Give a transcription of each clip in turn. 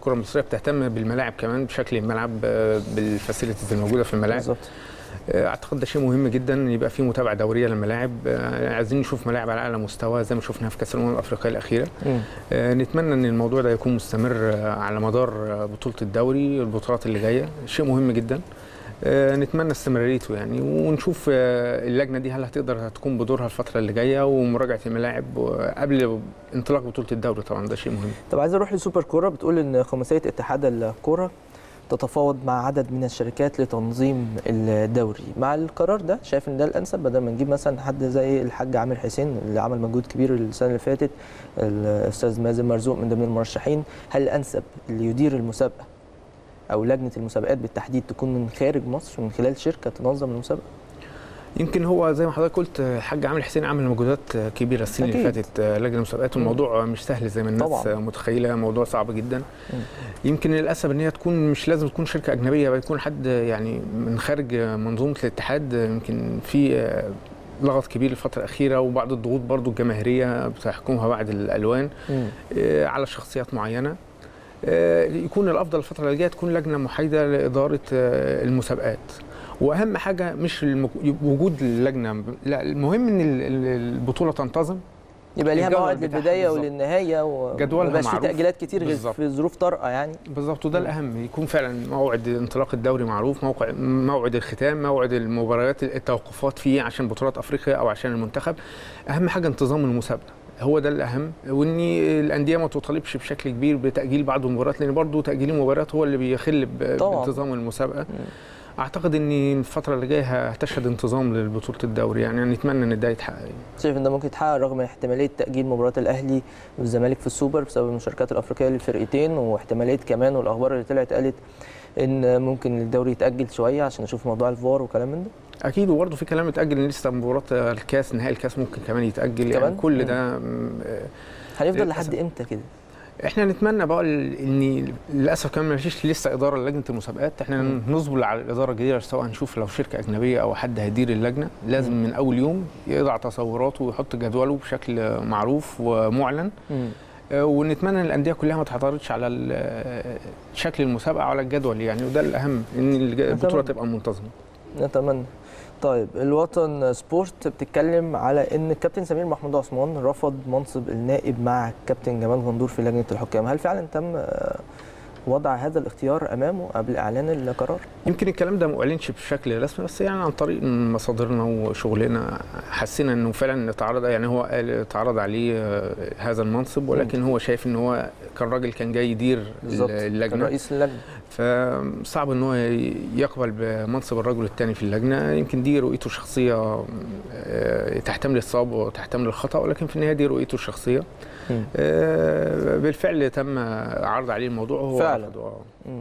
الكره المصريه بتهتم بالملاعب كمان بشكل الملعب آه، بالفاسيلتيز الموجوده في الملاعب بالظبط آه، اعتقد ده شيء مهم جدا يبقى في متابعه دوريه للملاعب آه، عايزين نشوف ملاعب على اعلى مستوى زي ما شفنا في كاس الامم الافريقيه الاخيره مم. آه، نتمنى ان الموضوع ده يكون مستمر آه، على مدار آه، بطوله الدوري البطولات اللي جايه شيء مهم جدا آه، نتمنى استمراريته يعني ونشوف آه، اللجنه دي هل هتقدر تقوم بدورها الفتره اللي جايه ومراجعه الملاعب قبل انطلاق بطوله الدوري طبعا ده شيء مهم طب عايز اروح لسوبر كوره بتقول ان خماسيه اتحاد الكوره تتفاوض مع عدد من الشركات لتنظيم الدوري مع القرار ده شايف ان ده الانسب بدل ما نجيب مثلا حد زي الحاج عامر حسين اللي عمل مجهود كبير السنه اللي فاتت الاستاذ مازن مرزوق من ضمن المرشحين هل الانسب اللي يدير المسابقه او لجنه المسابقات بالتحديد تكون من خارج مصر من خلال شركه تنظم المسابقه يمكن هو زي ما حضرتك قلت آه، الحاج عامر حسين عمل مجهودات آه، كبيره السنه اللي أكيد. فاتت آه، لجنه المسابقات الموضوع مش سهل زي ما الناس طبعاً. آه، متخيله موضوع صعب جدا مم. يمكن للاسف ان هي تكون مش لازم تكون شركه اجنبيه بل يكون حد يعني من خارج منظومه الاتحاد يمكن في آه، لغط كبير الفتره الاخيره وبعض الضغوط برضو الجماهيريه بتحكمها بعض الالوان مم. آه، على شخصيات معينه آه، يكون الافضل الفتره اللي جايه تكون لجنه محايده لاداره آه، المسابقات واهم حاجه مش المك... وجود اللجنه لا المهم ان ال- ال- البطوله تنتظم يبقى ليها الجدول موعد بتاعها للبدايه بالظبط. وللنهايه و- جدولها ومبقاش في معروف. تاجيلات كتير غير بالظبط. في ظروف طارئه يعني بالظبط وده الاهم يكون فعلا موعد انطلاق الدوري معروف موقع موعد الختام موعد المباريات التوقفات فيه عشان بطولات افريقيا او عشان المنتخب اهم حاجه انتظام المسابقه هو ده الاهم وان الانديه ما تطالبش بشكل كبير بتاجيل بعض المباريات لان برضه تاجيل المباريات هو اللي بيخل ب- طبعاً. بانتظام المسابقه اعتقد ان الفتره اللي جايه هتشهد انتظام لبطوله الدوري يعني نتمنى ان ده يتحقق يعني. شايف ان ده ممكن يتحقق رغم احتماليه تاجيل مباراه الاهلي والزمالك في السوبر بسبب المشاركات الافريقيه للفرقتين واحتماليه كمان والاخبار اللي طلعت قالت ان ممكن الدوري يتاجل شويه عشان نشوف موضوع الفار وكلام من ده اكيد وبرضه في كلام اتاجل ان لسه مباراه الكاس نهائي الكاس ممكن كمان يتاجل كمان؟ يعني كل مم. ده م- هنفضل للأسف. لحد امتى كده احنا نتمنى بقى ال- ان للاسف كمان ما فيش لسه اداره لجنه المسابقات احنا مم. نصبر على الاداره الجديده سواء هنشوف لو شركه اجنبيه او حد هيدير اللجنه لازم من اول يوم يضع تصوراته ويحط جدوله بشكل معروف ومعلن مم. آه، ونتمنى ان الانديه كلها ما تعترضش على ال- آه، شكل المسابقه وعلى الجدول يعني وده الاهم ان الج- البطوله نتمنى. تبقى منتظمه نتمنى طيب الوطن سبورت بتتكلم على ان الكابتن سمير محمود عثمان رفض منصب النائب مع الكابتن جمال غندور في لجنه الحكام هل فعلا تم آه، وضع هذا الاختيار امامه قبل اعلان القرار يمكن الكلام ده ما اعلنش بشكل رسمي بس يعني عن طريق مصادرنا وشغلنا حسينا انه فعلا اتعرض يعني هو قال اتعرض عليه آه، هذا المنصب ولكن هو شايف ان هو كان راجل كان جاي يدير بالظبط اللجنه رئيس اللجنه فصعب ان هو يقبل بمنصب الرجل الثاني في اللجنه يمكن دي رؤيته الشخصيه آه، تحتمل الصواب وتحتمل الخطا ولكن في النهايه دي رؤيته الشخصيه مم. آه، بالفعل تم عرض عليه الموضوع وهو فعلا. رفضه آه. مم.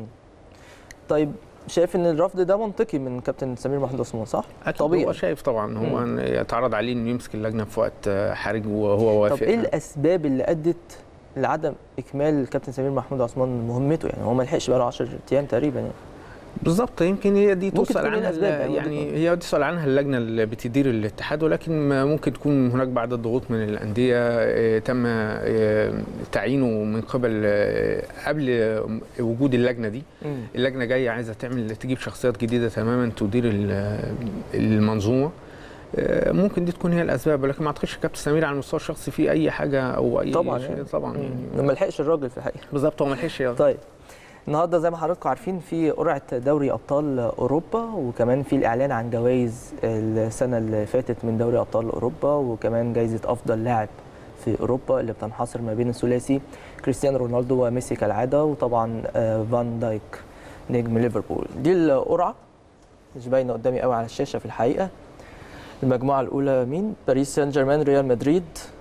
طيب شايف ان الرفض ده منطقي من كابتن سمير محمود عثمان صح؟ أكيد طبيعي. هو شايف طبعا هو مم. إن يتعرض عليه انه يمسك اللجنه في وقت آه، حرج وهو وافق طب ايه الاسباب اللي ادت لعدم اكمال الكابتن سمير محمود عثمان مهمته يعني هو ما لحقش بقى له 10 ايام تقريبا يعني بالظبط يمكن هي دي ممكن تسال تكون إيه عنها الأسباب ال- يعني يعني وجهة هي تسال عنها اللجنه اللي بتدير الاتحاد ولكن ما ممكن تكون هناك بعض الضغوط من الانديه آه، تم آه، تعيينه من قبل آه، قبل وجود اللجنه دي اللجنه جايه عايزه تعمل تجيب شخصيات جديده تماما تدير ال- المنظومه آه، ممكن دي تكون هي الاسباب ولكن ما اعتقدش كابتن سمير على المستوى الشخصي في اي حاجه او اي طبعا شيء يعني. طبعا مم. يعني ما لحقش الراجل في الحقيقه بالظبط هو ما لحقش يلا. طيب النهارده زي ما حضراتكم عارفين في قرعه دوري ابطال اوروبا وكمان في الاعلان عن جوائز السنه اللي فاتت من دوري ابطال اوروبا وكمان جائزه افضل لاعب في اوروبا اللي بتنحصر ما بين الثلاثي كريستيانو رونالدو وميسي كالعاده وطبعا آه، فان دايك نجم ليفربول دي القرعه مش باينه قدامي قوي على الشاشه في الحقيقه المجموعه الاولى مين باريس سان جيرمان ريال مدريد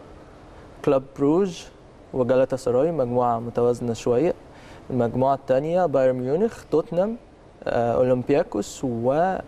كلوب بروج وجالاتا سراي مجموعه متوازنه شويه المجموعة الثانية بايرن ميونخ توتنهام آه، أولمبياكوس و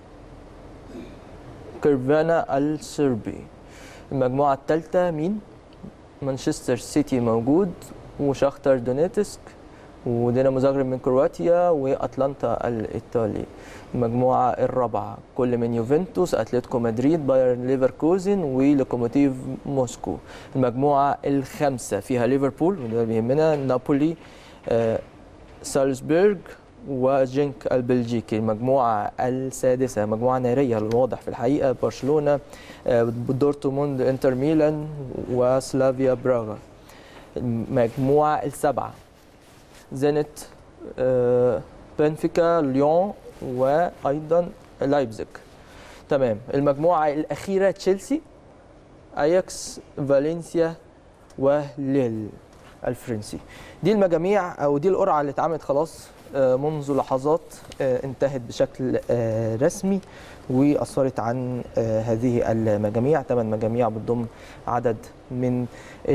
كيرفانا السربي المجموعة الثالثة مين؟ مانشستر سيتي موجود وشاختر دونيتسك ودينامو زاغرب من كرواتيا واتلانتا الايطالي المجموعه الرابعه كل من يوفنتوس اتلتيكو مدريد بايرن ليفركوزن ولوكوموتيف موسكو المجموعه الخامسه فيها ليفربول وده بيهمنا نابولي آه، سالزبورغ وجينك البلجيكي المجموعة السادسة مجموعة نارية الواضح في الحقيقة برشلونة آه، دورتموند انتر ميلان وسلافيا براغا المجموعة السبعة زينت آه، بنفيكا ليون وأيضا لايبزيج تمام المجموعة الأخيرة تشيلسي أياكس فالنسيا وليل الفرنسي دي المجاميع او دي القرعه اللي اتعملت خلاص آه، منذ لحظات آه، انتهت بشكل آه، رسمي واسفرت عن آه، هذه المجاميع ثمان مجاميع بتضم عدد من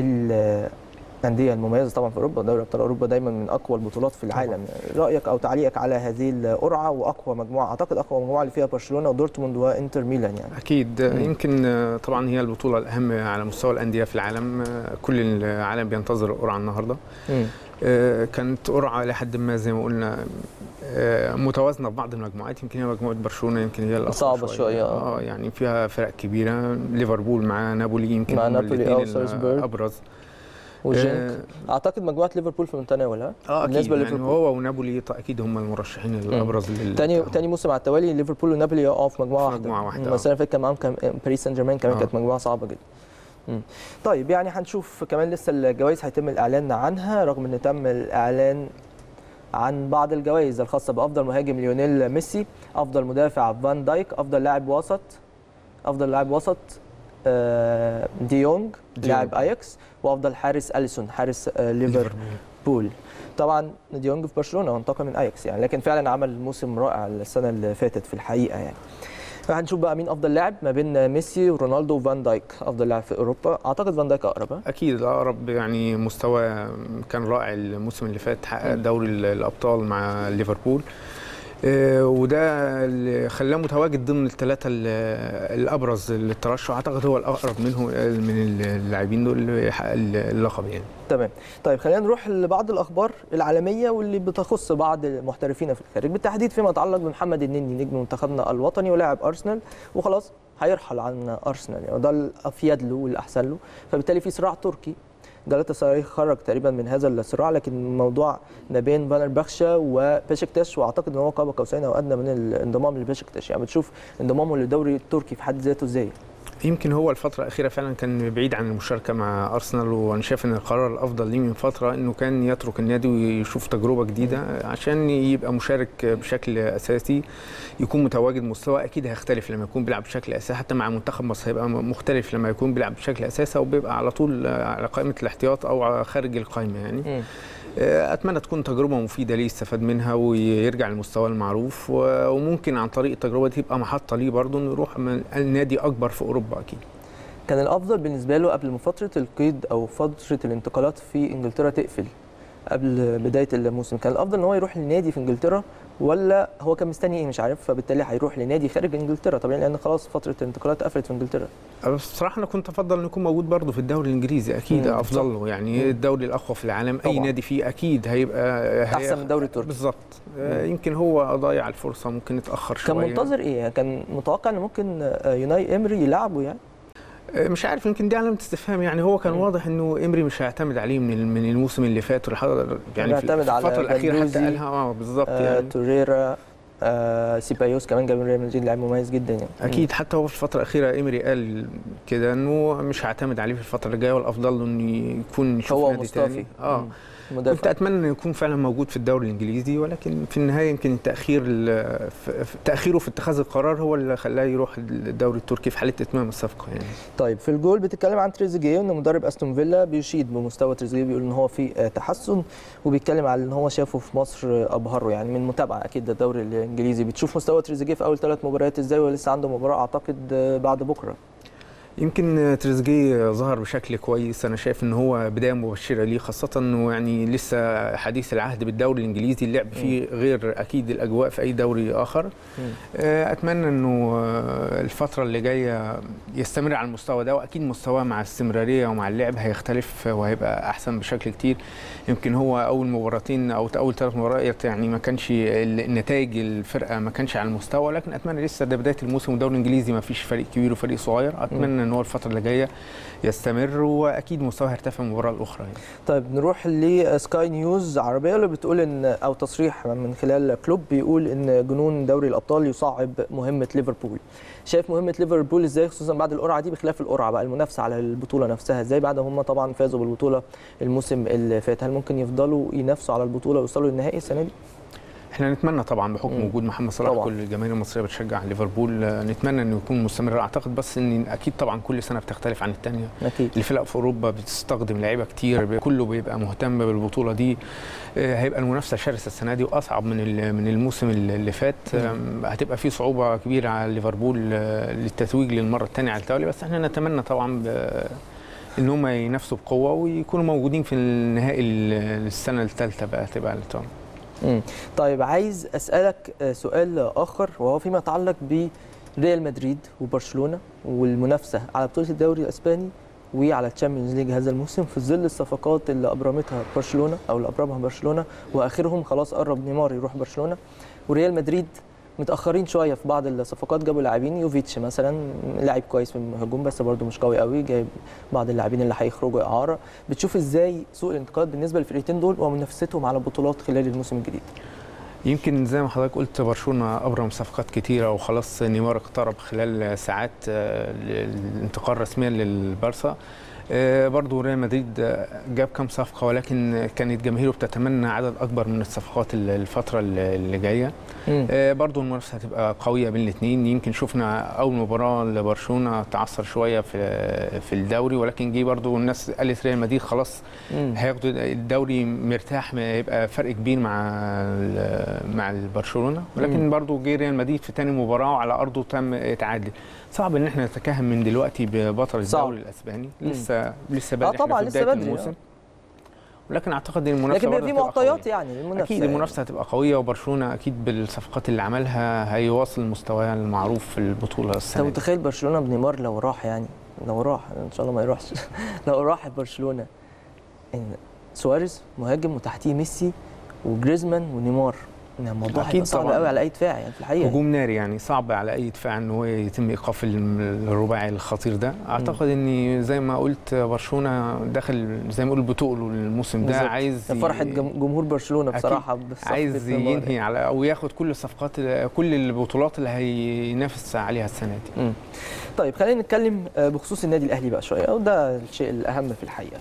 الانديه المميزه طبعا في اوروبا دوري ابطال اوروبا دايما من اقوى البطولات في العالم رايك او تعليقك على هذه القرعه واقوى مجموعه اعتقد اقوى مجموعه اللي فيها برشلونه ودورتموند وانتر ميلان يعني اكيد مم. يمكن آه، طبعا هي البطوله الاهم على مستوى الانديه في العالم آه، كل العالم بينتظر القرعه النهارده مم. آه، كانت قرعه لحد ما زي ما قلنا آه، متوازنه في بعض المجموعات يمكن هي مجموعه برشلونه يمكن هي الأقوى صعبة شوية، آه. اه يعني فيها فرق كبيره ليفربول مع نابولي يمكن مع هم نابولي، الاثنين آه، وسالزبورغ. الابرز وجينك اعتقد مجموعه ليفربول في المتناول ها اه اكيد بالنسبة يعني لليفربول. هو ونابولي ط- اكيد هم المرشحين الابرز لل- تاني تاني موسم على التوالي ليفربول ونابولي يقعوا في مجموعه في واحده مجموعة واحدة، مم، السنه اللي فاتت كان معاهم كان باريس سان جيرمان كمان آه. كانت مجموعه صعبه جدا مم. طيب يعني هنشوف كمان لسه الجوائز هيتم الاعلان عنها رغم ان تم الاعلان عن بعض الجوائز الخاصه بافضل مهاجم ليونيل ميسي افضل مدافع فان دايك افضل لاعب وسط افضل لاعب وسط آه، ديونج ديونج. لاعب اياكس وافضل حارس اليسون حارس آه، ليفربول بول طبعا ديونج في برشلونه وانتقل من اياكس يعني لكن فعلا عمل موسم رائع السنه اللي فاتت في الحقيقه يعني هنشوف بقى مين افضل لاعب ما بين ميسي ورونالدو وفان دايك افضل لاعب في اوروبا اعتقد فان دايك اقرب ها؟ اكيد الاقرب يعني مستوى كان رائع الموسم اللي فات حقق دوري ال- الابطال مع ليفربول آه، وده اللي خلاه متواجد ضمن الثلاثه ال- الابرز للترشح اعتقد هو الاقرب منهم من اللاعبين دول اللي يحقق اللقب يعني تمام طيب خلينا نروح لبعض الاخبار العالميه واللي بتخص بعض المحترفين في الخارج بالتحديد فيما يتعلق بمحمد النني نجم منتخبنا الوطني ولاعب ارسنال وخلاص هيرحل عن ارسنال يعني ده الافيد له والاحسن له فبالتالي في صراع تركي جالاتا سراي خرج تقريبا من هذا الصراع لكن الموضوع ما بين فانر بخشا وبيشكتاش واعتقد ان هو قاب قوسين او ادنى من الانضمام لبيشكتاش يعني بتشوف انضمامه للدوري التركي في حد ذاته ازاي يمكن هو الفترة الأخيرة فعلا كان بعيد عن المشاركة مع أرسنال وأنا شايف إن القرار الأفضل ليه من فترة إنه كان يترك النادي ويشوف تجربة جديدة عشان يبقى مشارك بشكل أساسي يكون متواجد مستوى أكيد هيختلف لما يكون بيلعب بشكل أساسي حتى مع منتخب مصر هيبقى مختلف لما يكون بيلعب بشكل أساسي أو بيبقى على طول على قائمة الاحتياط أو خارج القائمة يعني مم. اتمنى تكون تجربه مفيده ليه يستفاد منها ويرجع للمستوى المعروف و- وممكن عن طريق التجربه دي تبقى محطه ليه برضه انه يروح من النادي اكبر في اوروبا اكيد كان الافضل بالنسبه له قبل ما فتره القيد او فتره الانتقالات في انجلترا تقفل قبل بدايه الموسم كان الافضل ان هو يروح لنادي في انجلترا ولا هو كان مستني ايه مش عارف فبالتالي هيروح لنادي خارج انجلترا طبيعي لان خلاص فتره الانتقالات قفلت في انجلترا بس بصراحه انا كنت افضل انه يكون موجود برضه في الدوري الانجليزي اكيد مم، افضل صح. له يعني مم. الدوري الاقوى في العالم اي طبعاً. نادي فيه اكيد هيبقى هي- احسن من الدوري التركي بالظبط آه، يمكن هو ضيع الفرصه ممكن يتاخر كان شويه منتظر ايه يعني كان متوقع ان ممكن آه، يوناي امري يلعبه يعني آه، مش عارف يمكن دي علامه استفهام يعني هو كان مم. واضح انه امري مش هيعتمد عليه من من الموسم اللي فات والحضر يعني في بيعتمد على الفتره الاخيره حتى جندوزي، قالها اه بالظبط آه يعني توريرا آه سيبايوس كمان جاب من ريال مدريد لاعب مميز جدا يعني اكيد حتى هو في الفتره الاخيره ايمري قال كده انه مش هعتمد عليه في الفتره الجايه والافضل له انه يكون يشوف هو نادي مصطفي تاني اه مم. كنت مدافع اتمنى انه يكون فعلا موجود في الدوري الانجليزي ولكن في النهايه يمكن التاخير ال- في- في- تاخيره في اتخاذ القرار هو اللي خلاه يروح الدوري التركي في حاله اتمام الصفقه يعني طيب في الجول بتتكلم عن تريزيجيه ان مدرب استون فيلا بيشيد بمستوى تريزيجيه بيقول ان هو في آه، تحسن وبيتكلم على ان هو شافه في مصر آه، ابهره يعني من متابعه اكيد ده الدوري الانجليزي بتشوف مستوى تريزيجيه في اول ثلاث مباريات ازاي ولسه عنده مباراه اعتقد آه، بعد بكره يمكن تريزيجيه ظهر بشكل كويس انا شايف ان هو بدايه مبشره ليه خاصه انه يعني لسه حديث العهد بالدوري الانجليزي اللعب فيه غير اكيد الاجواء في اي دوري اخر آه، اتمنى انه آه، الفتره اللي جايه يستمر على المستوى ده واكيد مستواه مع الاستمراريه ومع اللعب هيختلف وهيبقى احسن بشكل كتير يمكن هو اول مباراتين او اول ثلاث مباريات يعني ما كانش النتائج الفرقه ما كانش على المستوى لكن اتمنى لسه ده بدايه الموسم والدوري الانجليزي ما فيش فريق كبير وفريق صغير اتمنى ان هو الفتره اللي جايه يستمر واكيد مستواه هيرتفع من المباراه الاخرى يعني. طيب نروح لسكاي نيوز عربيه اللي بتقول ان او تصريح من خلال كلوب بيقول ان جنون دوري الابطال يصعب مهمه ليفربول شايف مهمه ليفربول ازاي خصوصا بعد القرعه دي بخلاف القرعه بقى المنافسه على البطوله نفسها ازاي بعد هم طبعا فازوا بالبطوله الموسم اللي فات هل ممكن يفضلوا ينافسوا على البطوله ويوصلوا للنهائي السنه دي احنا نتمنى طبعا بحكم مم. وجود محمد صلاح طبعاً. كل الجماهير المصريه بتشجع ليفربول آه، نتمنى انه يكون مستمر اعتقد بس ان اكيد طبعا كل سنه بتختلف عن الثانيه اكيد الفرق في اوروبا بتستخدم لعيبه كتير بي- كله بيبقى مهتم بالبطوله دي آه، هيبقى المنافسه شرسه السنه دي واصعب من ال- من الموسم اللي اللي فات آم، هتبقى في صعوبه كبيره على ليفربول آه، للتتويج للمره الثانيه على التوالي بس احنا نتمنى طبعا ب- ان هم ينافسوا بقوه ويكونوا موجودين في النهائي ال- السنه الثالثه بقى تبقى التوالي. مم. طيب عايز اسالك آه، سؤال اخر وهو فيما يتعلق بريال مدريد وبرشلونه والمنافسه على بطوله الدوري الاسباني وعلى الشامبيونز ليج هذا الموسم في ظل الصفقات اللي ابرمتها برشلونه او اللي ابرمها برشلونه واخرهم خلاص قرب نيمار يروح برشلونه وريال مدريد متاخرين شويه في بعض الصفقات جابوا لاعبين يوفيتش مثلا لاعب كويس في الهجوم بس برده مش قوي قوي جايب بعض اللاعبين اللي هيخرجوا اعاره بتشوف ازاي سوق الانتقالات بالنسبه للفرقتين دول ومنافستهم على البطولات خلال الموسم الجديد يمكن زي ما حضرتك قلت برشلونه ابرم صفقات كتيره وخلاص نيمار اقترب خلال ساعات آه، الانتقال رسميا للبارسا آه، برضو ريال مدريد آه، جاب كام صفقه ولكن كانت جماهيره بتتمنى عدد اكبر من الصفقات ال- الفتره اللي اللي جايه آه، برضو المنافسه هتبقى قويه بين الاثنين يمكن شفنا اول مباراه لبرشلونه تعثر شويه في في الدوري ولكن جه برضو الناس قالت ريال مدريد خلاص مم. هياخدوا الدوري مرتاح ما يبقى فرق كبير مع ال- مع برشلونه ولكن مم. برضو جه ريال مدريد في تاني مباراه وعلى ارضه تم تعادل صعب ان احنا نتكهن من دلوقتي ببطل صعب. الدوري الاسباني مم. لسه لسه اه بدري احنا طبعا في لسه بدايه بدري الموسم آه. ولكن اعتقد ان المنافسه لكن بيبقى برضه في هتبقى معطيات قوية. يعني للمنافسه اكيد يعني. المنافسه هتبقى قويه وبرشلونه اكيد بالصفقات اللي عملها هيواصل مستواه المعروف في البطوله انت السنه دي. متخيل برشلونه بنيمار لو راح يعني لو راح ان شاء الله ما يروحش لو راح برشلونه ان سواريز مهاجم وتحتيه ميسي وجريزمان ونيمار يعني الموضوع أكيد هيبقى صعب طبعاً. قوي على اي دفاع يعني في الحقيقه هجوم ناري يعني صعب على اي دفاع ان هو يتم ايقاف الم- الرباعي الخطير ده اعتقد ان زي ما قلت برشلونه داخل زي ما اقول بتقله الموسم ده بالظبط. عايز ي- فرحه جم- جمهور برشلونه أكيد. بصراحه بالصفقة عايز نيمار يعني. ينهي على او ياخد كل الصفقات كل البطولات اللي هينافس عليها السنه دي مم. طيب خلينا نتكلم آه، بخصوص النادي الاهلي بقى شويه وده الشيء الاهم في الحقيقه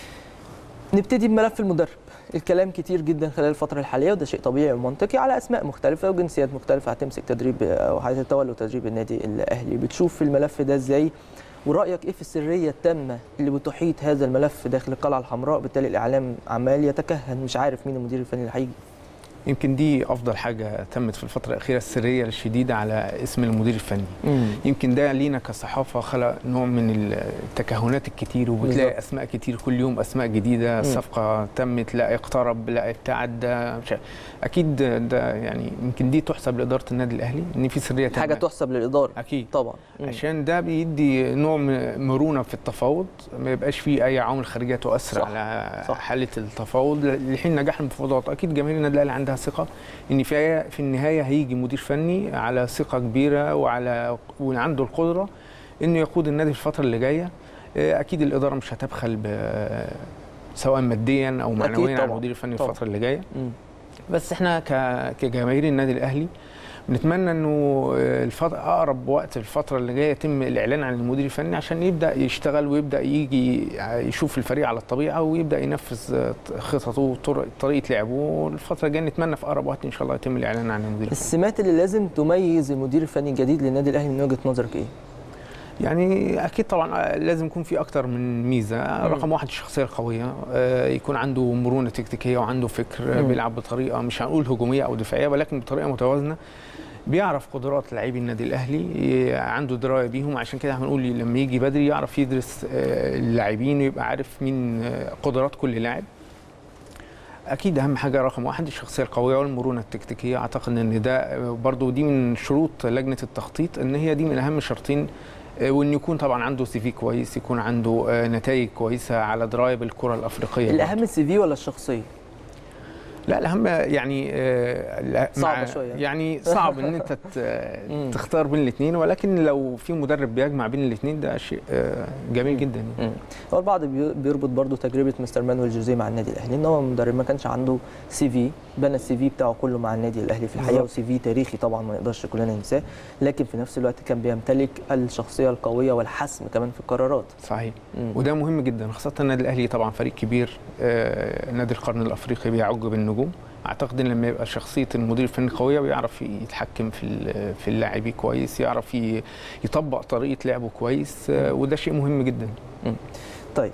نبتدي بملف المدرب الكلام كتير جدا خلال الفتره الحاليه وده شيء طبيعي ومنطقي على اسماء مختلفه وجنسيات مختلفه هتمسك تدريب او هتتولى تدريب النادي الاهلي بتشوف الملف ده ازاي ورايك ايه في السريه التامه اللي بتحيط هذا الملف داخل القلعه الحمراء بالتالي الاعلام عمال يتكهن مش عارف مين المدير الفني اللي هيجي يمكن دي افضل حاجه تمت في الفتره الاخيره السريه الشديده على اسم المدير الفني يمكن ده لينا كصحافه خلق نوع من التكهنات الكتير وبتلاقي بالظبط. اسماء كتير كل يوم اسماء جديده مم. صفقه تمت لا اقترب لا ابتعد ده مش عارف. اكيد ده يعني يمكن دي تحسب لاداره النادي الاهلي ان في سريه حاجه تامة. تحسب للاداره اكيد طبعا مم. عشان ده بيدي نوع من مرونه في التفاوض ما يبقاش فيه اي عوامل خارجيه تؤثر صح، على صح. حاله التفاوض لحين نجاح المفاوضات اكيد جماهير النادي الاهلي عندها ثقه ان في في النهايه هيجي مدير فني على ثقه كبيره وعلى وعنده القدره انه يقود النادي في الفتره اللي جايه آه، اكيد الاداره مش هتبخل ب سواء ماديا او معنويا على طبعاً، المدير الفني طبعاً. الفتره اللي جايه مم. بس احنا ك- كجماهير النادي الاهلي نتمنى انه الفترة اقرب وقت الفتره اللي جايه يتم الاعلان عن المدير الفني عشان يبدا يشتغل ويبدا يجي يشوف الفريق على الطبيعه ويبدا ينفذ خططه وطرق طريقه لعبه والفتره الجايه نتمنى في اقرب وقت ان شاء الله يتم الاعلان عن المدير الفني السمات اللي لازم تميز المدير الفني الجديد للنادي الاهلي من وجهه نظرك ايه؟ يعني اكيد طبعا لازم يكون في اكتر من ميزه رقم واحد الشخصيه القويه آه، يكون عنده مرونه تكتيكيه وعنده فكر آه، مم. بيلعب بطريقه مش هنقول هجوميه او دفاعيه ولكن بطريقه متوازنه بيعرف قدرات لاعبي النادي الاهلي ي- عنده درايه بيهم عشان كده هنقول لما يجي بدري يعرف يدرس آه، اللاعبين ويبقى عارف مين آه، قدرات كل لاعب اكيد اهم حاجه رقم واحد الشخصيه القويه والمرونه التكتيكيه اعتقد ان ده برضو دي من شروط لجنه التخطيط ان هي دي من اهم شرطين آه، وان يكون طبعا عنده سي في كويس يكون عنده آه، نتائج كويسه على درايه بالكره الافريقيه برضو. الاهم السي في ولا الشخصيه؟ لا الاهم يعني آه، لا- صعبة مع- شوية. يعني صعب ان انت ت- مم. تختار بين الاثنين ولكن لو في مدرب بيجمع بين الاثنين ده شيء آه، جميل جدا يعني. مم. هو البعض بي- بيربط برضو تجربه مستر مانويل جوزيه مع النادي الاهلي ان هو مدرب ما كانش عنده سي في بنى السي في بتاعه كله مع النادي الاهلي في الحقيقه بالظبط. وسي في تاريخي طبعا ما نقدرش كلنا ننساه لكن في نفس الوقت كان بيمتلك الشخصيه القويه والحسم كمان في القرارات صحيح مم. وده مهم جدا خاصه النادي الاهلي طبعا فريق كبير آه، نادي القرن الافريقي بيعج بالنجوم اعتقد ان لما يبقى شخصيه المدير الفني قويه بيعرف يتحكم في ال- في اللاعبين كويس يعرف ي- يطبق طريقه لعبه كويس آه، وده شيء مهم جدا طيب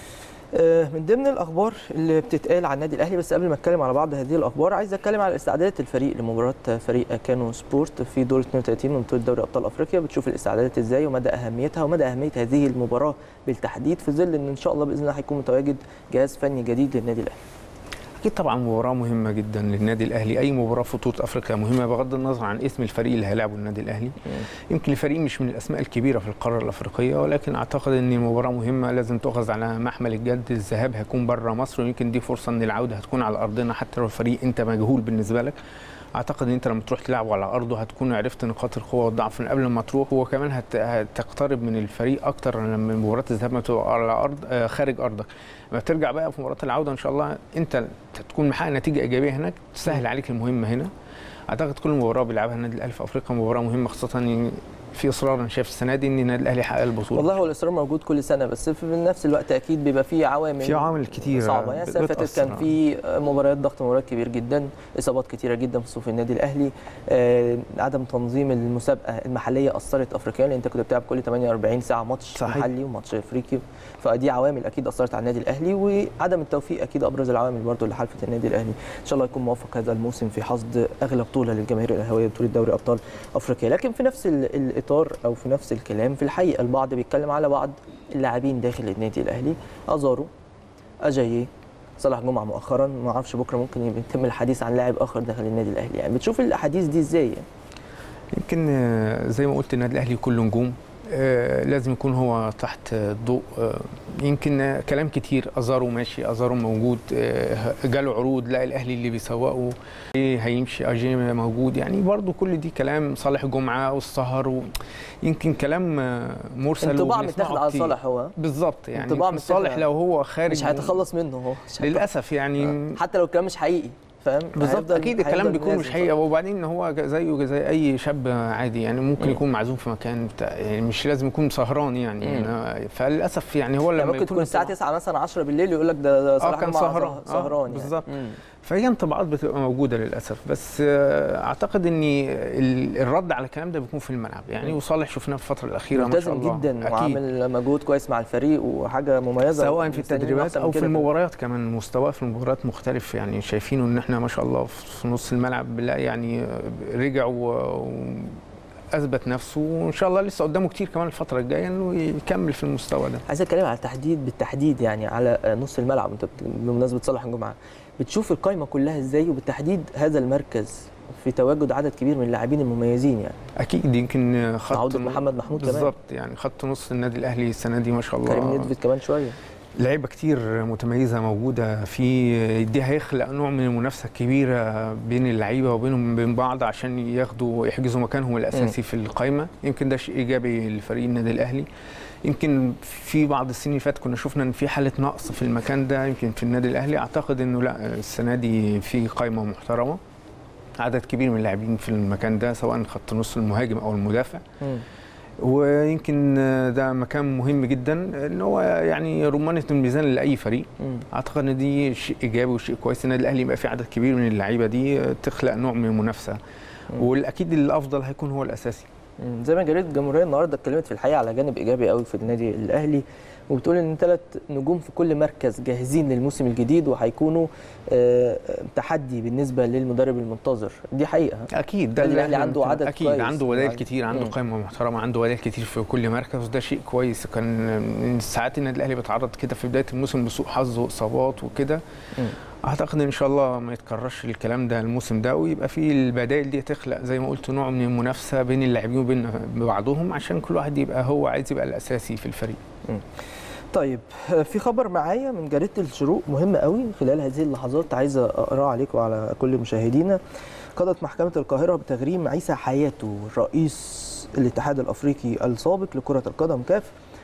آه، من ضمن الاخبار اللي بتتقال عن النادي الاهلي بس قبل ما اتكلم على بعض هذه الاخبار عايز اتكلم على استعدادات الفريق لمباراه فريق كانو سبورت في دور 32 من بطوله دوري ابطال افريقيا بتشوف الاستعدادات ازاي ومدى اهميتها ومدى اهميه هذه المباراه بالتحديد في ظل ان ان شاء الله باذن الله هيكون متواجد جهاز فني جديد للنادي الاهلي اكيد طبعا مباراه مهمه جدا للنادي الاهلي اي مباراه في بطوله افريقيا مهمه بغض النظر عن اسم الفريق اللي هيلاعبه النادي الاهلي يمكن الفريق مش من الاسماء الكبيره في القاره الافريقيه ولكن اعتقد ان المباراه مهمه لازم تؤخذ على محمل الجد الذهاب هيكون بره مصر ويمكن دي فرصه ان العوده هتكون على ارضنا حتى لو الفريق انت مجهول بالنسبه لك اعتقد ان انت لما تروح تلعبه على ارضه هتكون عرفت نقاط القوه والضعف من قبل ما تروح وكمان هت... هتقترب من الفريق اكتر لما مباراه الذهاب ما تبقى على ارض آه، خارج ارضك لما ترجع بقى في مباراه العوده ان شاء الله انت تكون محقق نتيجه ايجابيه هناك تسهل عليك المهمه هنا اعتقد كل مباراه بيلعبها النادي الاهلي في افريقيا مباراه مهمه خاصه ان في اصرار انا شايف السنه دي ان النادي الاهلي يحقق البطوله والله هو الاصرار موجود كل سنه بس في نفس الوقت اكيد بيبقى فيه عوامل في عوامل كتيرة صعبه يعني السنه اللي فاتت بتأثر كان في مباريات ضغط مباريات كبير جدا اصابات كتيره جدا في صفوف النادي الاهلي آه، عدم تنظيم المسابقه المحليه اثرت افريقيا لان انت كنت بتلعب كل 48 ساعه ماتش صحيح. محلي وماتش افريقي فدي عوامل اكيد اثرت على النادي الاهلي وعدم التوفيق اكيد ابرز العوامل برضو اللي حالفت النادي الاهلي ان شاء الله يكون موفق هذا الموسم في حصد اغلى بطوله للجماهير الاهلاويه بطوله دوري ابطال افريقيا لكن في نفس ال- الاطار او في نفس الكلام في الحقيقه البعض بيتكلم على بعض اللاعبين داخل النادي الاهلي ازارو اجاييه صلاح جمعه مؤخرا ما اعرفش بكره ممكن يبقى يتم الحديث عن لاعب اخر داخل النادي الاهلي يعني بتشوف الاحاديث دي ازاي يعني يمكن آه، زي ما قلت النادي الاهلي كله نجوم آه، لازم يكون هو تحت الضوء آه، يمكن آه، كلام كتير ازارو ماشي ازارو موجود آه، جاله عروض لا الاهلي اللي بيسوقه إيه هيمشي اجي موجود يعني برضو كل دي كلام صالح جمعه والسهر و... يمكن كلام آه، مرسل انطباع وبنسمعه متاخد على كتير. صالح هو بالظبط يعني انطباع يمكن متاخد صالح على- لو هو خارج مش هيتخلص منه هو مش هيتخلص- للاسف يعني حتى لو الكلام مش حقيقي فاهم بالظبط هيفضل- اكيد الكلام هيفضل بيكون مش نازل. حقيقي وبعدين هو زيه زي اي شاب عادي يعني ممكن مم. يكون معزوم في مكان بتاع يعني مش لازم يكون سهران يعني مم. أنا- فللاسف يعني هو لما يعني ممكن تكون الساعه 9 مثلا 10 بالليل يقول لك ده ده صلاح كان جمعة سهران. سه- آه، سهران يعني. بالظبط. مم. فهي انطباعات بتبقى موجوده للاسف بس آه، اعتقد ان ال- الرد على الكلام ده بيكون في الملعب يعني مم. وصالح شفناه في الفتره الاخيره ما شاء ملتزم الله جدا اكيد وعامل مجهود كويس مع الفريق وحاجه مميزه سواء في مستنيين التدريبات أحسن او من في كده. المباريات كمان مستواه في المباريات مختلف يعني شايفينه ان احنا ما شاء الله في نص الملعب لا يعني رجع و- واثبت نفسه وان شاء الله لسه قدامه كتير كمان الفتره الجايه انه يكمل في المستوى ده عايز اتكلم على التحديد بالتحديد يعني على نص الملعب انت بت- بمناسبه صلاح الجمعه بتشوف القائمه كلها ازاي وبالتحديد هذا المركز في تواجد عدد كبير من اللاعبين المميزين يعني اكيد يمكن خط عودة محمد محمود كمان. بالظبط يعني خط نص النادي الاهلي السنه دي ما شاء كريم الله ندفت كمان شويه لعيبه كتير متميزه موجوده في دي هيخلق نوع من المنافسه الكبيره بين اللعيبه وبينهم بين بعض عشان ياخدوا يحجزوا مكانهم الاساسي في القائمه يمكن ده شيء ايجابي لفريق النادي الاهلي يمكن في بعض السنين اللي فاتت كنا شفنا ان في حاله نقص في المكان ده يمكن في النادي الاهلي اعتقد انه لا السنه دي في قائمه محترمه عدد كبير من اللاعبين في المكان ده سواء خط نص المهاجم او المدافع مم. ويمكن ده مكان مهم جدا ان هو يعني رمانه الميزان لاي فريق مم. اعتقد ان دي شيء ايجابي وشيء كويس ان الاهلي يبقى في عدد كبير من اللعيبه دي تخلق نوع من المنافسه مم. والاكيد الافضل هيكون هو الاساسي مم. زي ما جريده الجمهوريه النهارده اتكلمت في الحقيقه على جانب ايجابي قوي في النادي الاهلي وبتقول ان ثلاث نجوم في كل مركز جاهزين للموسم الجديد وهيكونوا آه، تحدي بالنسبه للمدرب المنتظر دي حقيقه اكيد ده النادي الأهلي الأهلي عنده ممكن- عدد اكيد كويس عنده بدائل يعني. كتير عنده مم. قائمه محترمه عنده بدائل كتير في كل مركز وده شيء كويس كان من ساعات النادي الاهلي بيتعرض كده في بدايه الموسم لسوء حظ واصابات وكده مم. اعتقد ان شاء الله ما يتكررش الكلام ده الموسم ده ويبقى في البدائل دي تخلق زي ما قلت نوع من المنافسه بين اللاعبين وبين بعضهم عشان كل واحد يبقى هو عايز يبقى الاساسي في الفريق طيب في خبر معايا من جريده الشروق مهم قوي خلال هذه اللحظات عايز اقراه عليكم وعلى كل مشاهدينا قضت محكمه القاهره بتغريم عيسى حياته رئيس الاتحاد الافريقي السابق لكره القدم كاف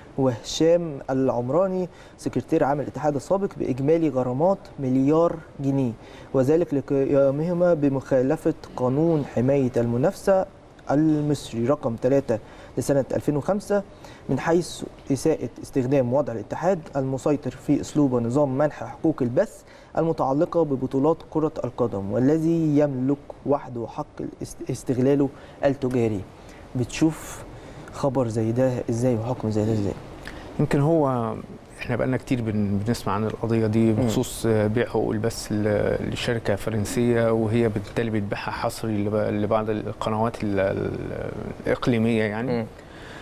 وهشام العمراني سكرتير عام الاتحاد السابق باجمالي غرامات مليار جنيه وذلك لقيامهما بمخالفه قانون حمايه المنافسه المصري رقم 3 لسنه 2005 من حيث إساءة استخدام وضع الاتحاد المسيطر في أسلوب ونظام منح حقوق البث المتعلقة ببطولات كرة القدم والذي يملك وحده حق استغلاله التجاري بتشوف خبر زي ده ازاي وحكم زي ده ازاي يمكن هو احنا بقالنا كتير بن- بنسمع عن القضيه دي بخصوص بيع حقوق البث ل- لشركه فرنسيه وهي بالتالي بتبيعها حصري لب- لبعض القنوات ال- ال- الاقليميه يعني مم.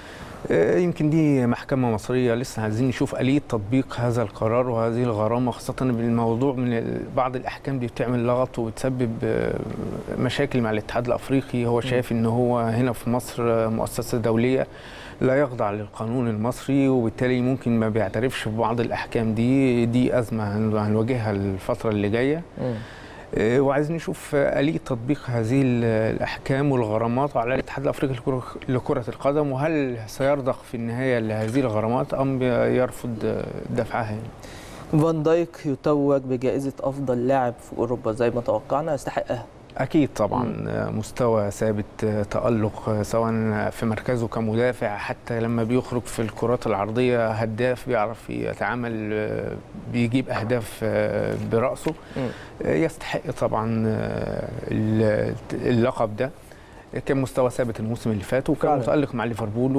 آه، يمكن دي محكمة مصرية لسه عايزين نشوف آلية تطبيق هذا القرار وهذه الغرامة خاصة بالموضوع من ال- بعض الأحكام دي بتعمل لغط وبتسبب آه، مشاكل مع الاتحاد الأفريقي هو شايف إن هو هنا في مصر آه، مؤسسة دولية لا يخضع للقانون المصري وبالتالي ممكن ما بيعترفش ببعض الأحكام دي دي أزمة هن- هنواجهها الفترة اللي جاية مم. آه، وعايزين نشوف آه، آلية تطبيق هذه ال- الأحكام والغرامات على الاتحاد الأفريقي لكرة- لكرة القدم وهل سيرضخ في النهاية لهذه الغرامات أم يرفض آه، دفعها يعني. فان دايك يتوج بجائزة أفضل لاعب في أوروبا زي ما توقعنا يستحقها أكيد طبعا آه، مستوى ثابت آه، تألق آه، سواء في مركزه كمدافع حتى لما بيخرج في الكرات العرضية هداف بيعرف يتعامل آه، بيجيب أهداف آه، برأسه مم. آه، يستحق طبعا آه، ال- اللقب ده كان مستوى ثابت الموسم اللي فات وكان فعلا. متألق مع ليفربول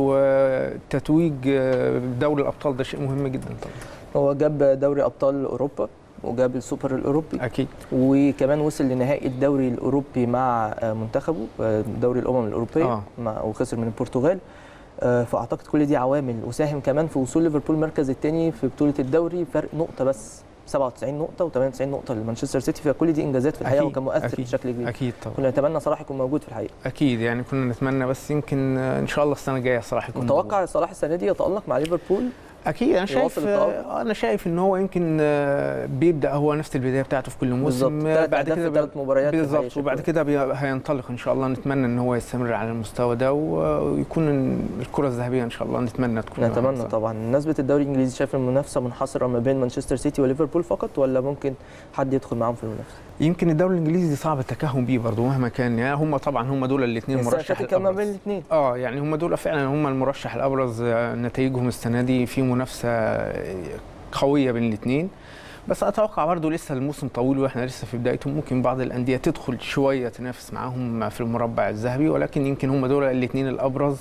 وتتويج آه، دوري الأبطال ده شيء مهم جدا طبعا هو جاب دوري أبطال أوروبا وجاب السوبر الأوروبي أكيد وكمان وصل لنهائي الدوري الأوروبي مع آه، منتخبه آه، دوري الأمم الأوروبية آه. مع وخسر من البرتغال آه، فأعتقد كل دي عوامل وساهم كمان في وصول ليفربول المركز الثاني في بطولة الدوري فرق نقطة بس 97 نقطة و98 نقطة لمانشستر سيتي فكل دي إنجازات في الحقيقة أكيد، وكان مؤثر أكيد، بشكل كبير أكيد طبعا كنا نتمنى صلاح يكون موجود في الحقيقة أكيد يعني كنا نتمنى بس يمكن آه، إن شاء الله السنة الجاية صراحة يكون موجود. متوقع صلاح السنة دي يتألق مع ليفربول اكيد انا شايف يواصل التألق؟ آه، انا شايف ان هو يمكن آه، بيبدا هو نفس البدايه بتاعته في كل موسم بالظبط آه، تلات بعد أهداف كده في ثلاث مباريات في الحقيقة بالظبط وبعد شكله. كده بي- هينطلق ان شاء الله نتمنى ان هو يستمر على المستوى ده و- ويكون الكره الذهبيه ان شاء الله نتمنى تكون معاه نتمنى صح. طبعا نسبة الدوري الانجليزي شايف المنافسة منحصرة ما بين مانشستر سيتي وليفربول فقط ولا ممكن حد يدخل معاهم في المنافسة؟ يمكن الدوري الانجليزي صعب التكهن بيه برضه مهما كان يعني هم طبعا هم دول الاثنين السنة اللي مرشح فاتت كان ما بين الابرز الاثنين اه يعني هم دول فعلا هم المرشح الابرز آه، نتائجهم السنه دي في منافسه آه، قويه بين الاثنين بس اتوقع برضه لسه الموسم طويل واحنا لسه في بدايته ممكن بعض الانديه تدخل شويه تنافس معاهم في المربع الذهبي ولكن يمكن هم دول الاثنين الابرز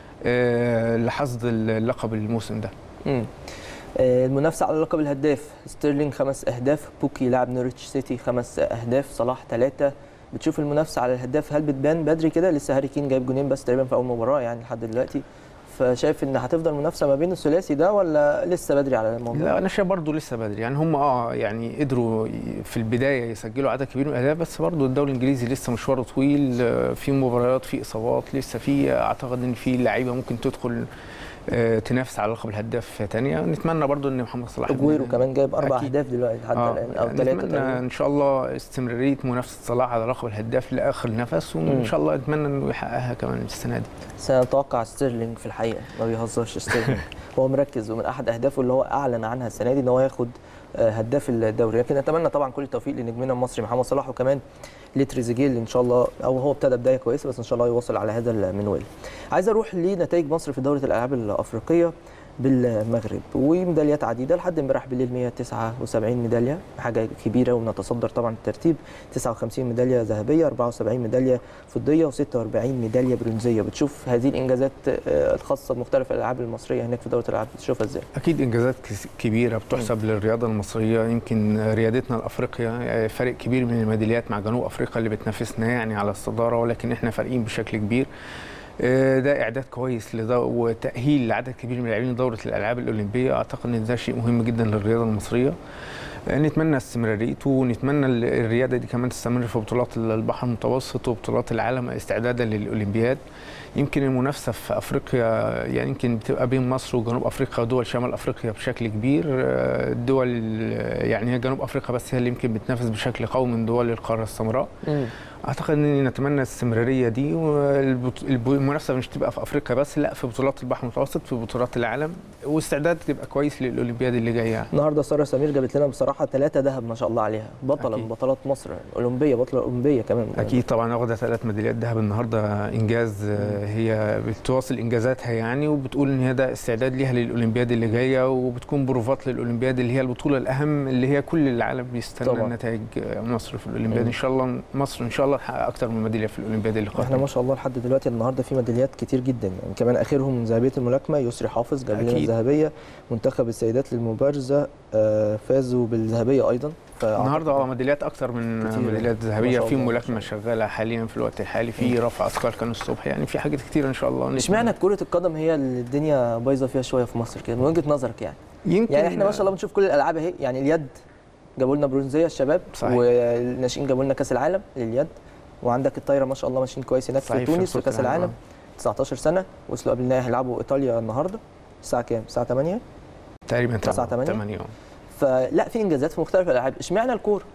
آه، لحصد اللقب الموسم ده مم. آه، المنافسة على لقب الهداف ستيرلينج خمس أهداف بوكي لاعب نوريتش سيتي خمس أهداف صلاح ثلاثة بتشوف المنافسة على الهداف هل بتبان بدري كده لسه هاري كين جايب جونين بس تقريبا في أول مباراة يعني لحد دلوقتي فشايف ان هتفضل منافسه ما بين الثلاثي ده ولا لسه بدري على الموضوع؟ لا انا شايف برضه لسه بدري يعني هم اه يعني قدروا ي- في البدايه يسجلوا عدد كبير من الاهداف بس برضه الدوري الانجليزي لسه مشواره طويل آه، في مباريات في اصابات لسه في اعتقد ان في لعيبه ممكن تدخل آه، تنافس على لقب الهداف ثانيه نتمنى برضه ان محمد صلاح اجويرو كمان جايب اربع أكيد. اهداف دلوقتي لحد آه، الان او ثلاثه نتمنى تقريبا ان شاء الله استمراريه منافسه صلاح على لقب الهداف لاخر نفس مم. وان شاء الله اتمنى انه يحققها كمان السنه دي سنتوقع ستيرلينج في الحقيقه ما بيهزرش ستيرلينج هو مركز ومن احد اهدافه اللي هو اعلن عنها السنه دي ان هو ياخد آه، هداف الدوري لكن اتمنى طبعا كل التوفيق لنجمنا المصري محمد صلاح وكمان لتريزيجيه اللي ان شاء الله او هو ابتدى بدايه كويسه بس ان شاء الله يواصل على هذا المنوال عايز اروح لنتائج مصر في دوره الالعاب الافريقيه بالمغرب وميداليات عديده لحد امبارح بالليل 179 ميداليه حاجه كبيره وبنتصدر طبعا الترتيب 59 ميداليه ذهبيه 74 ميداليه فضيه و46 ميداليه برونزيه بتشوف هذه الانجازات آه، الخاصه بمختلف الالعاب المصريه هناك في دوره الالعاب بتشوفها ازاي؟ اكيد انجازات كس- كبيره بتحسب للرياضه المصريه يمكن ريادتنا لافريقيا فرق كبير من الميداليات مع جنوب افريقيا اللي بتنافسنا يعني على الصداره ولكن احنا فارقين بشكل كبير آه، ده اعداد كويس لده وتاهيل لعدد كبير من اللاعبين لدوره الالعاب الاولمبيه اعتقد ان ده شيء مهم جدا للرياضه المصريه نتمنى استمراريته ونتمنى ال- الرياده دي كمان تستمر في بطولات البحر المتوسط وبطولات العالم استعدادا للاولمبياد يمكن المنافسه في افريقيا يعني يمكن بتبقى بين مصر وجنوب افريقيا ودول شمال افريقيا بشكل كبير آه، الدول ال- يعني هي جنوب افريقيا بس هي اللي يمكن بتنافس بشكل قوي من دول القاره السمراء اعتقد ان نتمنى الاستمراريه دي والمنافسه مش تبقى في افريقيا بس لا في بطولات البحر المتوسط في بطولات العالم واستعداد تبقى كويس للاولمبياد اللي جايه النهارده ساره سمير جابت لنا بصراحه ثلاثه ذهب ما شاء الله عليها بطله أكيد. من بطلات مصر اولمبيه بطله اولمبيه كمان اكيد طبعا واخده ثلاث ميداليات ذهب النهارده انجاز آه، هي بتواصل انجازاتها يعني وبتقول ان هي ده استعداد ليها للاولمبياد اللي جايه وبتكون بروفات للاولمبياد اللي هي البطوله الاهم اللي هي كل العالم بيستنى طبعاً. نتائج آه، مصر في الاولمبياد مم. ان شاء الله مصر ان شاء الله تحقق اكتر من ميداليه في الاولمبياد اللي احنا قادمه ما شاء الله لحد دلوقتي النهارده في ميداليات كتير جدا يعني كمان اخرهم ذهبيه الملاكمه يسري حافظ جاب لنا أكيد. الذهبيه منتخب السيدات للمبارزه آه، فازوا بالذهبيه ايضا فأعتقد- النهارده اه ميداليات اكتر من كتير. ميداليات ما ذهبيه شاء في الله، ما ملاكمه شاء شغاله حاليا في الوقت الحالي في رفع اثقال كان الصبح يعني في حاجات كتير ان شاء الله اشمعنى كره القدم هي اللي الدنيا بايظه فيها شويه في مصر كده من وجهه نظرك يعني يمكن يعني احنا ما شاء الله بنشوف كل الالعاب اهي يعني اليد جابوا لنا برونزيه الشباب صحيح. والناشئين جابوا لنا كاس العالم لليد وعندك الطايره ما شاء الله ماشيين كويس هناك في صحيح، في تونس في بطولة كاس العالم، العالم 19 سنه وصلوا قبل النهائي هيلعبوا ايطاليا النهارده الساعه كام؟ الساعه 8 تقريبا تسعة، تمانية؟ 8 فلا في انجازات في مختلف الالعاب اشمعنى الكوره؟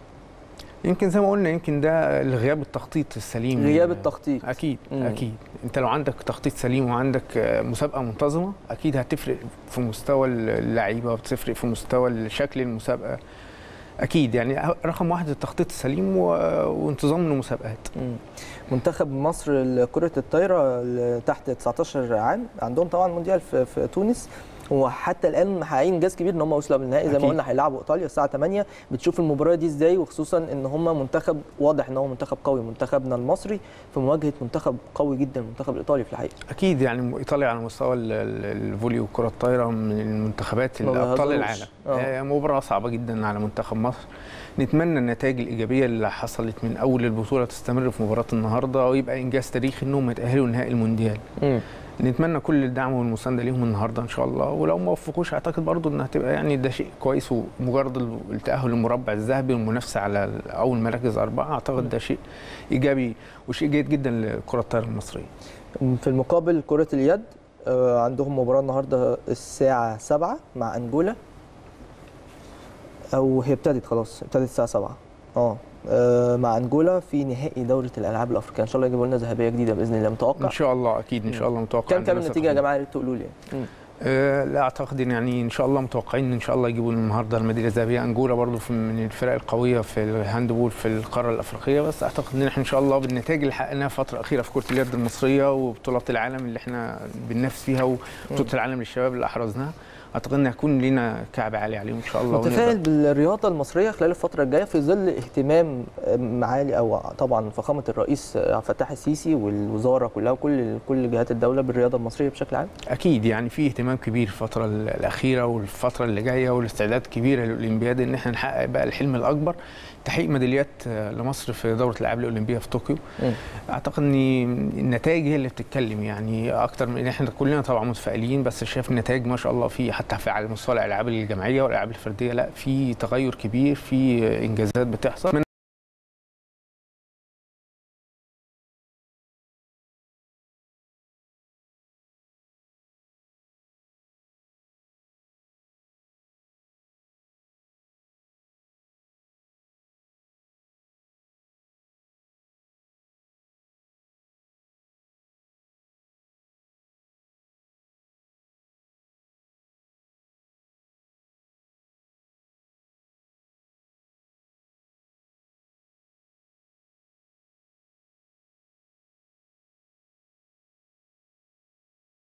يمكن زي ما قلنا يمكن ده غياب التخطيط السليم غياب التخطيط اكيد مم. اكيد انت لو عندك تخطيط سليم وعندك آه، مسابقه منتظمه اكيد هتفرق في مستوى اللعيبه وبتفرق في مستوى شكل المسابقه اكيد يعني رقم واحد التخطيط السليم و... وانتظام المسابقات مم. منتخب مصر لكرة الطايرة ل- تحت 19 عام عندهم طبعا مونديال في, في تونس وحتى الان محققين انجاز كبير ان هم وصلوا قبل النهائي زي ما أكيد. قلنا هيلعبوا ايطاليا الساعه 8 بتشوف المباراه دي ازاي وخصوصا ان هم منتخب واضح ان هو منتخب قوي منتخبنا المصري في مواجهه منتخب قوي جدا المنتخب الايطالي في الحقيقه اكيد يعني ايطاليا على مستوى ال- ال- الفولي والكره الطايره من المنتخبات ما الابطال بيهزروش. العالم آه. آه، مباراه صعبه جدا على منتخب مصر نتمنى النتائج الايجابيه اللي حصلت من اول البطوله تستمر في مباراه النهارده ويبقى انجاز تاريخي انهم يتاهلوا نهائي المونديال نتمنى كل الدعم والمسانده ليهم النهارده ان شاء الله ولو ما وفقوش اعتقد برضو انها هتبقى يعني ده شيء كويس ومجرد التاهل للمربع الذهبي والمنافسه على اول مراكز اربعه اعتقد ده شيء ايجابي وشيء جيد جدا لكره الطايره المصريه في المقابل كرة اليد آه، عندهم مباراة النهاردة الساعة 7 مع أنجولا أو هي ابتدت خلاص ابتدت الساعة 7 اه آه، مع أنجولا في نهائي دورة الألعاب الأفريقية إن شاء الله يجيبوا لنا ذهبية جديدة بإذن الله متوقع ان شاء الله اكيد ان شاء الله متوقع كام كام عندنا النتيجة يا ثقة. جماعة يا ريت تقولوا لي مم. آه، لا اعتقد إن يعني ان شاء الله متوقعين ان شاء الله يجيبوا النهارده الميداليه الذهبيه انجولا برضو في من الفرق القويه في الهاندبول في القاره الافريقيه بس اعتقد ان احنا ان شاء الله بالنتائج اللي حققناها الفتره الاخيره في كره اليد المصريه وبطولات العالم اللي احنا بننافس فيها وبطوله العالم للشباب اللي احرزناها اعتقد ان هيكون لينا كعب عالي عليهم ان شاء الله متفائل ونقدر. بالرياضة المصرية خلال الفترة الجاية في ظل اهتمام معالي أو طبعا فخامة الرئيس عبد الفتاح السيسي والوزارة كلها وكل كل جهات الدولة بالرياضة المصرية بشكل عام اكيد يعني في اهتمام كبير الفتره الاخيره والفتره اللي جايه والاستعداد كبير للاولمبياد ان احنا نحقق بقى الحلم الاكبر تحقيق ميداليات آه، لمصر في دوره الالعاب الاولمبيه في طوكيو مم. اعتقد ان النتائج هي اللي بتتكلم يعني اكتر من احنا كلنا طبعا متفائلين بس شايف النتائج ما شاء الله في حتى في على مستوى الالعاب الجماعيه والالعاب الفرديه لا في تغير كبير في انجازات بتحصل